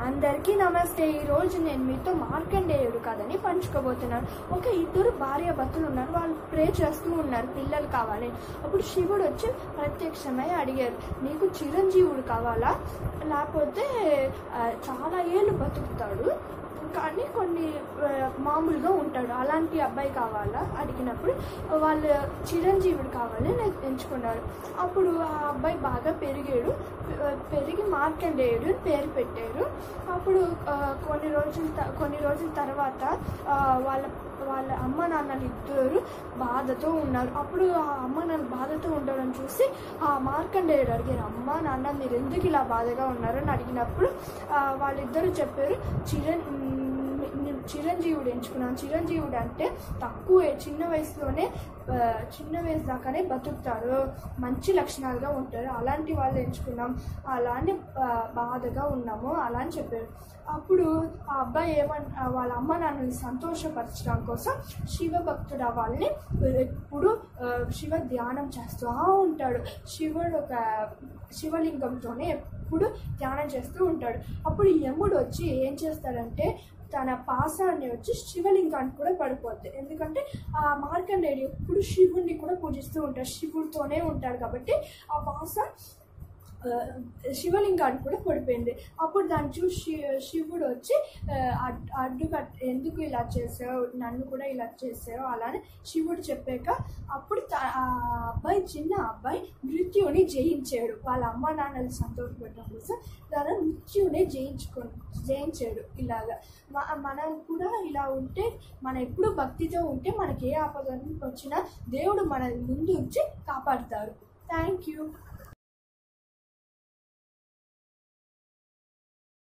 అందరికీ నమస్తే ఈ రోజు నేను మీతో మార్కండేయుడు కథని పంచుకోబోతున్నాను ఒక ఇద్దరు భార్య భర్తలు ఉన్నారు వాళ్ళు ప్రే చేస్తూ ఉన్నారు పిల్లలు కావాలి అప్పుడు శివుడు వచ్చి ప్రత్యక్షమై అడిగారు నీకు చిరంజీవుడు కావాలా లేకపోతే ఆ, చాలా ఏళ్ళు బతుకుతాడు కానీ కొన్ని ఆ, మామూలుగా ఉంటాడు అలాంటి అబ్బాయి కావాలా అడిగినప్పుడు వాళ్ళు చిరంజీవుడు కావాలని నేను ఎంచుకున్నారు అప్పుడు ఆ అబ్బాయి బాగా పెరిగాడు ఆ, పెరిగి మార్కండేయుడు అని పేరు పెట్టారు అప్పుడు ఆ, కొన్ని రోజుల త- కొన్ని రోజుల తర్వాత ఆ, వాళ్ళ వాళ్ళ అమ్మ నాన్నలు ఇద్దరు బాధతో ఉన్నారు అప్పుడు ఆ అమ్మ నాన్న బాధతో ఉండడం చూసి ఆ మార్కండేయుడు అడిగారు అమ్మ నాన్న మీరు ఎందుకు ఇలా బాధగా ఉన్నారు అని అడిగినప్పుడు ఆ, వాళ్ళిద్దరూ చెప్పారు చిరణ్ నేను చిరంజీవుడు ఎంచుకున్నాను చిరంజీవుడు అంటే తక్కువ చిన్న వయసులోనే ఆ, చిన్న వయసు దాకానే బతుకుతారు మంచి లక్షణాలుగా ఉంటారు అలాంటి వాళ్ళు ఎంచుకున్నాం అలానే ఆ, బాధగా ఉన్నాము అలా అని చెప్పారు అప్పుడు ఆ అబ్బాయి ఏమన్ ఆ వాళ్ళ అమ్మ నాన్నని సంతోషపరచడం కోసం శివ భక్తుడు అవ్వాలని ఎప్పుడు ఆ, శివ ధ్యానం చేస్తూ ఉంటాడు శివుడు ఒక శివలింగంతోనే ఎప్పుడు ధ్యానం చేస్తూ ఉంటాడు అప్పుడు యముడు వచ్చి ఏం చేస్తాడంటే తన పాసాన్ని వచ్చి శివలింగానికి కూడా పడిపోద్ది ఎందుకంటే ఆ మార్కండేయుడు ఎప్పుడు శివుణ్ణి కూడా పూజిస్తూ ఉంటాడు శివుడితోనే ఉంటాడు కాబట్టి ఆ పాస ఆ, శివలింగానికి కూడా పడిపోయింది అప్పుడు దాన్ని చూసి శి- శివుడు వచ్చి ఆ, అడ్- అడ్డుకట్ ఎందుకు ఇలా చేసావు నన్ను కూడా ఇలా చేసావు అలానే శివుడు చెప్పాక అప్పుడు త- ఆ అబ్బాయి చిన్న అబ్బాయి మృత్యుని జయించాడు వాళ్ళ అమ్మ నాన్నలు సంతోషపెట్టడం కోసం దాని మృత్యుని జయించుకో జయించాడు ఇలాగా మ- మనం కూడా ఇలా ఉంటే మనం ఎప్పుడు భక్తితో ఉంటే మనకి ఏ ఆపద వచ్చినా దేవుడు మన ముందు ఉంచి కాపాడుతారు థ్యాంక్ యూ